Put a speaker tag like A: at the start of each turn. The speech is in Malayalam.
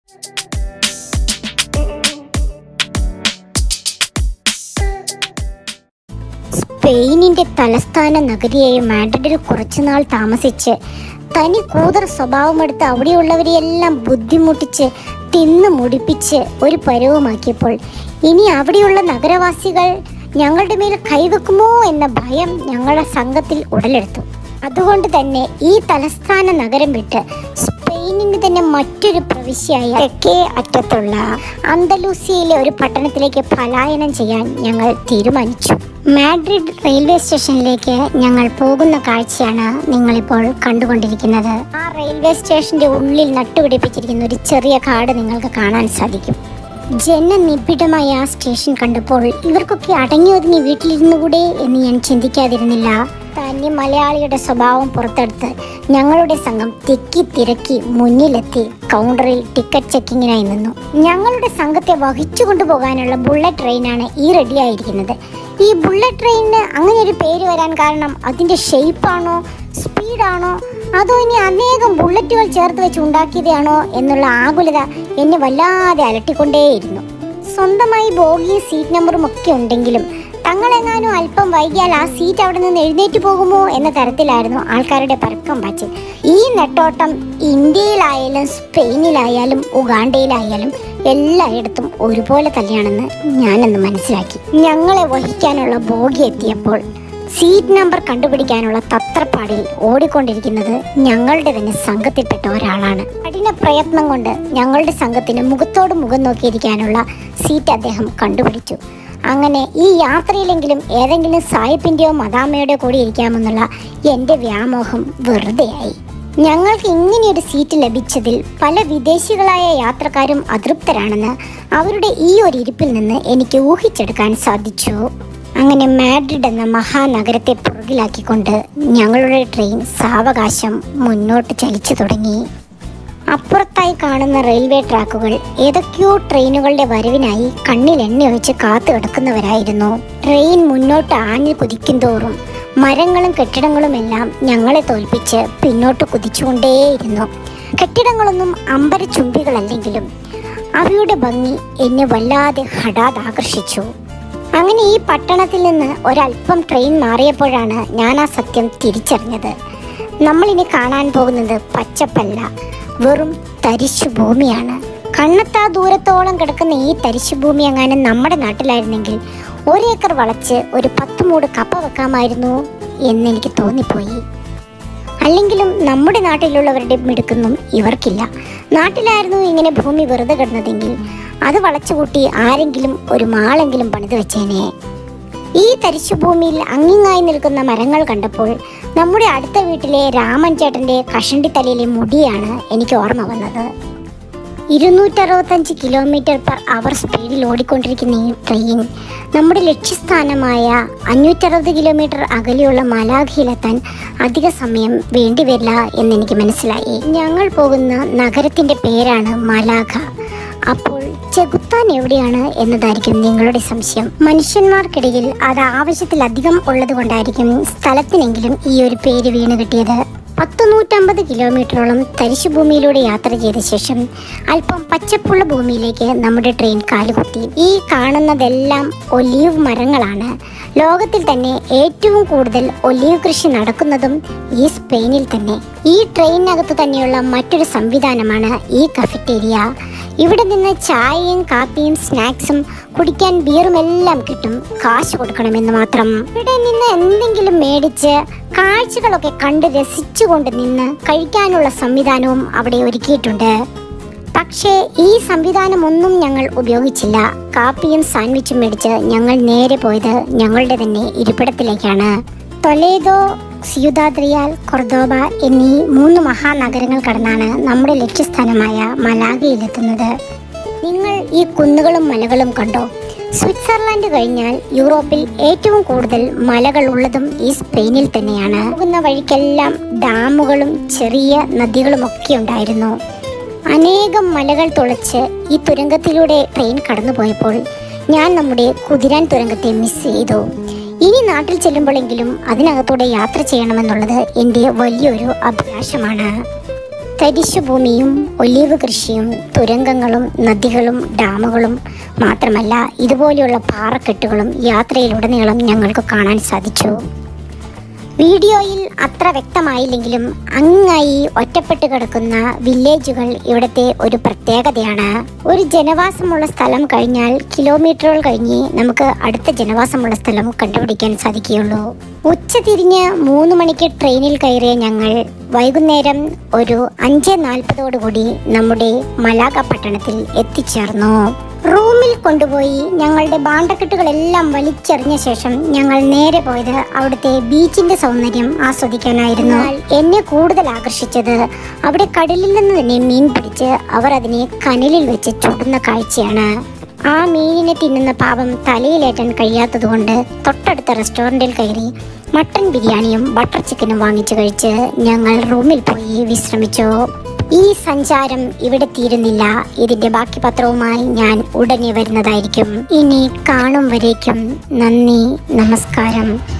A: സ്പെയിനിന്റെ തലസ്ഥാന നഗരിയായ മാഡ്രിഡിൽ കുറച്ചുനാൾ താമസിച്ച് തനി കൂതർ സ്വഭാവമെടുത്ത് അവിടെയുള്ളവരെയെല്ലാം ബുദ്ധിമുട്ടിച്ച് തിന്നു മുടിപ്പിച്ച് ഒരു പരുവമാക്കിയപ്പോൾ ഇനി അവിടെയുള്ള നഗരവാസികൾ ഞങ്ങളുടെ മേൽ കൈവെക്കുമോ എന്ന ഭയം ഞങ്ങളുടെ സംഘത്തിൽ ഉടലെടുത്തു അതുകൊണ്ട് തന്നെ ഈ തലസ്ഥാന നഗരം വിട്ട് സ്പെയിനിന് തന്നെ മറ്റൊരു പ്രവിശ്യയായ തെക്കേ അറ്റത്തുള്ള അന്തലൂസിയയിലെ ഒരു പട്ടണത്തിലേക്ക് പലായനം ചെയ്യാൻ ഞങ്ങൾ തീരുമാനിച്ചു മാഡ്രിഡ് റെയിൽവേ സ്റ്റേഷനിലേക്ക് ഞങ്ങൾ പോകുന്ന കാഴ്ചയാണ് നിങ്ങളിപ്പോൾ കണ്ടുകൊണ്ടിരിക്കുന്നത് ആ റെയിൽവേ സ്റ്റേഷന്റെ ഉള്ളിൽ നട്ടുപിടിപ്പിച്ചിരിക്കുന്ന ഒരു ചെറിയ കാട് നിങ്ങൾക്ക് കാണാൻ സാധിക്കും ജനനിബിഡമായ ആ സ്റ്റേഷൻ കണ്ടപ്പോൾ ഇവർക്കൊക്കെ അടങ്ങി ഒതുങ്ങി വീട്ടിലിരുന്നുകൂടെ എന്ന് ഞാൻ ചിന്തിക്കാതിരുന്നില്ല തന്നെ മലയാളിയുടെ സ്വഭാവം പുറത്തെടുത്ത് ഞങ്ങളുടെ സംഘം തിക്കി തിരക്കി മുന്നിലെത്തി കൗണ്ടറിൽ ടിക്കറ്റ് ചെക്കിങ്ങിനായി നിന്നു ഞങ്ങളുടെ സംഘത്തെ വഹിച്ചു കൊണ്ടുപോകാനുള്ള ബുള്ളറ്റ് ട്രെയിനാണ് ഈ റെഡിയായിരിക്കുന്നത് ഈ ബുള്ളറ്റ് ട്രെയിനിന് അങ്ങനെ ഒരു പേര് വരാൻ കാരണം അതിന്റെ ഷേപ്പാണോ സ്പീഡാണോ അതോ ഇനി അനേകം ബുള്ളറ്റുകൾ ചേർത്ത് വെച്ച് ഉണ്ടാക്കിയതാണോ എന്നുള്ള ആകുലത എന്നെ വല്ലാതെ അലട്ടിക്കൊണ്ടേയിരുന്നു സ്വന്തമായി ബോഗിയും സീറ്റ് നമ്പറും ഒക്കെ ഉണ്ടെങ്കിലും തങ്ങളെങ്ങാനും അല്പം വൈകിയാൽ ആ സീറ്റ് അവിടെ നിന്ന് എഴുന്നേറ്റ് പോകുമോ എന്ന തരത്തിലായിരുന്നു ആൾക്കാരുടെ പരക്കം പാച്ചിൽ ഈ നെട്ടോട്ടം ഇന്ത്യയിലായാലും സ്പെയിനിലായാലും ഉഗാണ്ടയിലായാലും എല്ലായിടത്തും ഒരുപോലെ തന്നെയാണെന്ന് ഞാനന്ന് മനസ്സിലാക്കി ഞങ്ങളെ വഹിക്കാനുള്ള ബോഗി എത്തിയപ്പോൾ സീറ്റ് നമ്പർ കണ്ടുപിടിക്കാനുള്ള തത്രപ്പാടിൽ ഓടിക്കൊണ്ടിരിക്കുന്നത് ഞങ്ങളുടെ തന്നെ സംഘത്തിൽപ്പെട്ട ഒരാളാണ് കഠിന പ്രയത്നം കൊണ്ട് ഞങ്ങളുടെ സംഘത്തിന് മുഖത്തോട് മുഖം നോക്കിയിരിക്കാനുള്ള സീറ്റ് അദ്ദേഹം കണ്ടുപിടിച്ചു അങ്ങനെ ഈ യാത്രയിലെങ്കിലും ഏതെങ്കിലും സായിപ്പിന്റെയോ മദാമയുടെയോ കൂടി ഇരിക്കാമെന്നുള്ള എൻ്റെ വ്യാമോഹം വെറുതെയായി ഞങ്ങൾക്ക് ഇങ്ങനെയൊരു സീറ്റ് ലഭിച്ചതിൽ പല വിദേശികളായ യാത്രക്കാരും അതൃപ്തരാണെന്ന് അവരുടെ ഈ ഒരു ഇരിപ്പിൽ നിന്ന് എനിക്ക് ഊഹിച്ചെടുക്കാൻ സാധിച്ചു അങ്ങനെ മാഡ്രിഡ് എന്ന മഹാനഗരത്തെ പുറകിലാക്കിക്കൊണ്ട് ഞങ്ങളുടെ ട്രെയിൻ സാവകാശം മുന്നോട്ട് ചലിച്ചു തുടങ്ങി അപ്പുറത്തായി കാണുന്ന റെയിൽവേ ട്രാക്കുകൾ ഏതൊക്കെയോ ട്രെയിനുകളുടെ വരവിനായി കണ്ണിൽ എണ്ണ ഒഴിച്ച് കാത്തു കിടക്കുന്നവരായിരുന്നു ട്രെയിൻ മുന്നോട്ട് ആഞ്ഞു കുതിക്കുന്തോറും മരങ്ങളും കെട്ടിടങ്ങളും എല്ലാം ഞങ്ങളെ തോൽപ്പിച്ച് പിന്നോട്ട് കുതിച്ചുകൊണ്ടേയിരുന്നു കെട്ടിടങ്ങളൊന്നും അമ്പര ചുംബികളല്ലെങ്കിലും അവയുടെ ഭംഗി എന്നെ വല്ലാതെ ഹഠാത് ആകർഷിച്ചു അങ്ങനെ ഈ പട്ടണത്തിൽ നിന്ന് ഒരല്പം ട്രെയിൻ മാറിയപ്പോഴാണ് ഞാൻ ആ സത്യം തിരിച്ചറിഞ്ഞത് നമ്മളിനി കാണാൻ പോകുന്നത് പച്ചപ്പല്ല വെറും തരിശു ഭൂമിയാണ് കണ്ണെത്താ ദൂരത്തോളം കിടക്കുന്ന ഈ തരിശു ഭൂമി എങ്ങാനും നമ്മുടെ നാട്ടിലായിരുന്നെങ്കിൽ ഒരേക്കർ വളച്ച് ഒരു പത്ത് മൂട് കപ്പ വെക്കാമായിരുന്നു എന്നെനിക്ക് തോന്നിപ്പോയി അല്ലെങ്കിലും നമ്മുടെ നാട്ടിലുള്ളവരുടെ മിടുക്കൊന്നും ഇവർക്കില്ല നാട്ടിലായിരുന്നു ഇങ്ങനെ ഭൂമി വെറുതെ കിടന്നതെങ്കിൽ അത് വളച്ചുകൂട്ടി ആരെങ്കിലും ഒരു മാളെങ്കിലും പണിത് വെച്ചേനെ ഈ തരിശുഭൂമിയിൽ അങ്ങിങ്ങായി നിൽക്കുന്ന മരങ്ങൾ കണ്ടപ്പോൾ നമ്മുടെ അടുത്ത വീട്ടിലെ രാമൻ ചേട്ടന്റെ കഷണ്ടി തലയിലെ മുടിയാണ് എനിക്ക് ഓർമ്മ വന്നത് ഇരുന്നൂറ്ററുപത്തഞ്ച് കിലോമീറ്റർ പെർ അവർ സ്പീഡിൽ ഓടിക്കൊണ്ടിരിക്കുന്ന ഈ ട്രെയിൻ നമ്മുടെ ലക്ഷ്യസ്ഥാനമായ അഞ്ഞൂറ്ററുപത് കിലോമീറ്റർ അകലെയുള്ള മലാഖയിലെത്താൻ അധിക സമയം വേണ്ടിവരില്ല എന്നെനിക്ക് മനസ്സിലായി ഞങ്ങൾ പോകുന്ന നഗരത്തിന്റെ പേരാണ് മലാഖ അപ്പോൾ ചെകുത്താൻ എവിടെയാണ് എന്നതായിരിക്കും നിങ്ങളുടെ സംശയം മനുഷ്യന്മാർക്കിടയിൽ അത് ആവശ്യത്തിലധികം ഉള്ളത് കൊണ്ടായിരിക്കും സ്ഥലത്തിനെങ്കിലും ഈ ഒരു പേര് വീണ് കിട്ടിയത് പത്ത് നൂറ്റമ്പത് കിലോമീറ്ററോളം തരിശുഭൂമിയിലൂടെ യാത്ര ചെയ്ത ശേഷം അല്പം പച്ചപ്പുള്ള ഭൂമിയിലേക്ക് നമ്മുടെ ട്രെയിൻ കാലുകുത്തി ഈ കാണുന്നതെല്ലാം ഒലീവ് മരങ്ങളാണ് ലോകത്തിൽ തന്നെ ഏറ്റവും കൂടുതൽ ഒലീവ് കൃഷി നടക്കുന്നതും ഈ സ്പെയിനിൽ തന്നെ ഈ ട്രെയിനകത്ത് തന്നെയുള്ള മറ്റൊരു സംവിധാനമാണ് ഈ കഫറ്റേരിയ ഇവിടെ നിന്ന് ചായയും കാപ്പിയും സ്നാക്സും കുടിക്കാൻ ബിയറും എല്ലാം കിട്ടും കാശ് കൊടുക്കണമെന്ന് മാത്രം ഇവിടെ നിന്ന് എന്തെങ്കിലും മേടിച്ച് കാഴ്ചകളൊക്കെ കണ്ട് രസിച്ചുകൊണ്ട് നിന്ന് കഴിക്കാനുള്ള സംവിധാനവും അവിടെ ഒരുക്കിയിട്ടുണ്ട് പക്ഷേ ഈ സംവിധാനം ഒന്നും ഞങ്ങൾ ഉപയോഗിച്ചില്ല കാപ്പിയും സാൻഡ്വിച്ചും മേടിച്ച് ഞങ്ങൾ നേരെ പോയത് ഞങ്ങളുടെ തന്നെ ഇരിപ്പിടത്തിലേക്കാണ് ടൊലേദോ സിയുദാദ്രിയാൽ കൊർദോബ എന്നീ മൂന്ന് മഹാനഗരങ്ങൾ കടന്നാണ് നമ്മുടെ ലക്ഷ്യസ്ഥാനമായ മലാഗയിലെത്തുന്നത് നിങ്ങൾ ഈ കുന്നുകളും മലകളും കണ്ടോ സ്വിറ്റ്സർലാൻഡ് കഴിഞ്ഞാൽ യൂറോപ്പിൽ ഏറ്റവും കൂടുതൽ മലകൾ ഉള്ളതും ഈ സ്പെയിനിൽ തന്നെയാണ് പോകുന്ന വഴിക്കെല്ലാം ഡാമുകളും ചെറിയ നദികളും ഒക്കെ ഉണ്ടായിരുന്നു അനേകം മലകൾ തുളച്ച് ഈ തുരങ്കത്തിലൂടെ ട്രെയിൻ കടന്നുപോയപ്പോൾ ഞാൻ നമ്മുടെ കുതിരാൻ തുരങ്കത്തെ മിസ് ചെയ്തു ഇനി നാട്ടിൽ ചെല്ലുമ്പോഴെങ്കിലും അതിനകത്തൂടെ യാത്ര ചെയ്യണമെന്നുള്ളത് എൻ്റെ വലിയൊരു അഭിലാഷമാണ് തരിശുഭൂമിയും ഒലീവ് കൃഷിയും തുരങ്കങ്ങളും നദികളും ഡാമുകളും മാത്രമല്ല ഇതുപോലെയുള്ള പാറക്കെട്ടുകളും യാത്രയിലുടനീളം ഞങ്ങൾക്ക് കാണാൻ സാധിച്ചു വീഡിയോയിൽ അത്ര വ്യക്തമായില്ലെങ്കിലും അങ്ങായി ഒറ്റപ്പെട്ട് കിടക്കുന്ന വില്ലേജുകൾ ഇവിടുത്തെ ഒരു പ്രത്യേകതയാണ് ഒരു ജനവാസമുള്ള സ്ഥലം കഴിഞ്ഞാൽ കിലോമീറ്ററുകൾ കഴിഞ്ഞ് നമുക്ക് അടുത്ത ജനവാസമുള്ള സ്ഥലം കണ്ടുപിടിക്കാൻ സാധിക്കുകയുള്ളൂ ഉച്ച തിരിഞ്ഞ് മൂന്ന് മണിക്ക് ട്രെയിനിൽ കയറിയ ഞങ്ങൾ വൈകുന്നേരം ഒരു അഞ്ച് നാൽപ്പതോടുകൂടി നമ്മുടെ മലാഗ പട്ടണത്തിൽ എത്തിച്ചേർന്നു റൂമിൽ കൊണ്ടുപോയി ഞങ്ങളുടെ ബാണ്ടക്കെട്ടുകളെല്ലാം വലിച്ചെറിഞ്ഞ ശേഷം ഞങ്ങൾ നേരെ പോയത് അവിടുത്തെ ബീച്ചിന്റെ സൗന്ദര്യം ആസ്വദിക്കാനായിരുന്നു എന്നാൽ എന്നെ കൂടുതൽ ആകർഷിച്ചത് അവിടെ കടലിൽ നിന്ന് തന്നെ മീൻ പിടിച്ച് അവർ അതിനെ കനലിൽ വെച്ച് ചുടുന്ന കാഴ്ചയാണ് ആ മീനിനെ തിന്നുന്ന പാപം തലയിലേറ്റാൻ കഴിയാത്തതുകൊണ്ട് തൊട്ടടുത്ത റെസ്റ്റോറൻറ്റിൽ കയറി മട്ടൻ ബിരിയാണിയും ബട്ടർ ചിക്കനും വാങ്ങിച്ചു കഴിച്ച് ഞങ്ങൾ റൂമിൽ പോയി വിശ്രമിച്ചു ഈ സഞ്ചാരം ഇവിടെ തീരുന്നില്ല ഇതിന്റെ ബാക്കി പത്രവുമായി ഞാൻ ഉടനെ വരുന്നതായിരിക്കും ഇനി കാണും വരേക്കും നന്ദി നമസ്കാരം